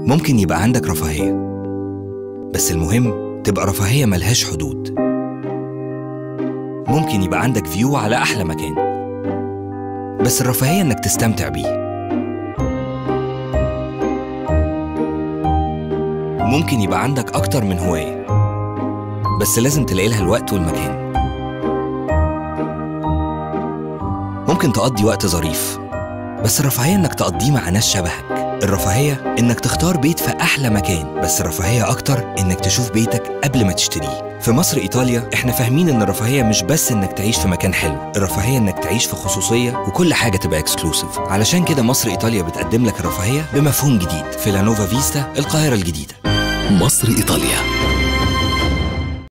ممكن يبقى عندك رفاهية بس المهم تبقى رفاهية ملهاش حدود ممكن يبقى عندك فيو على أحلى مكان بس الرفاهية إنك تستمتع بيه ممكن يبقى عندك أكتر من هواية بس لازم تلاقي لها الوقت والمكان ممكن تقضي وقت ظريف بس الرفاهية إنك تقضيه مع ناس شبهك الرفاهية إنك تختار بيت في أحلى مكان بس الرفاهية أكتر إنك تشوف بيتك قبل ما تشتريه في مصر إيطاليا إحنا فاهمين إن الرفاهية مش بس إنك تعيش في مكان حلو الرفاهية إنك تعيش في خصوصية وكل حاجة تبقى اكسكلوسيف علشان كده مصر إيطاليا بتقدم لك الرفاهية بمفهوم جديد في لانوفا فيستا القاهرة الجديدة مصر إيطاليا